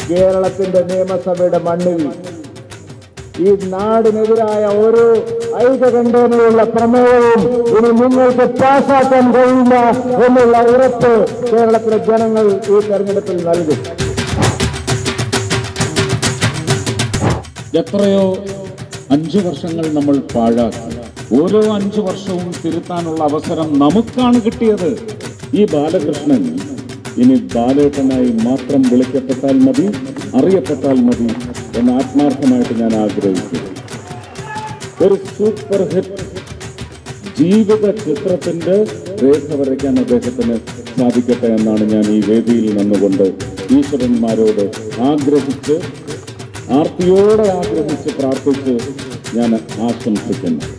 കേരളത്തിന്റെ നിയമസഭയുടെ മണ്ണിൽ ഈ നാടിനെതിരായ ഒരു ഐകകണ്ഠേനയുള്ള പ്രമേയവും ഇനി നിങ്ങൾക്ക് പാസാക്കാൻ കഴിയില്ല എന്നുള്ള ഉറപ്പ് കേരളത്തിലെ ജനങ്ങൾ ഈ തെരഞ്ഞെടുപ്പിൽ നൽകും എത്രയോ അഞ്ചു വർഷങ്ങൾ നമ്മൾ പാഴാക്കി ഓരോ അഞ്ചു വർഷവും തിരുത്താനുള്ള അവസരം നമുക്കാണ് കിട്ടിയത് ഈ ബാലകൃഷ്ണൻ ഇനി ബാലേട്ടനായി മാത്രം വിളിക്കപ്പെട്ടാൽ മതി അറിയപ്പെട്ടാൽ മതി എന്ന് ആത്മാർത്ഥമായിട്ട് ഞാൻ ആഗ്രഹിക്കുന്നു ഒരു സൂപ്പർ ഹിറ്റ് ജീവിത ചിത്രത്തിന്റെ രേഖ വരയ്ക്കാൻ അദ്ദേഹത്തിന് സാധിക്കട്ടെ എന്നാണ് ഞാൻ ഈ വേദിയിൽ നിന്നുകൊണ്ട് ഈശ്വരന്മാരോട് ആഗ്രഹിച്ച് ആർത്തിയോടെ ആഗ്രഹിച്ച് പ്രാർത്ഥിച്ച് ഞാൻ ആശംസിക്കുന്നു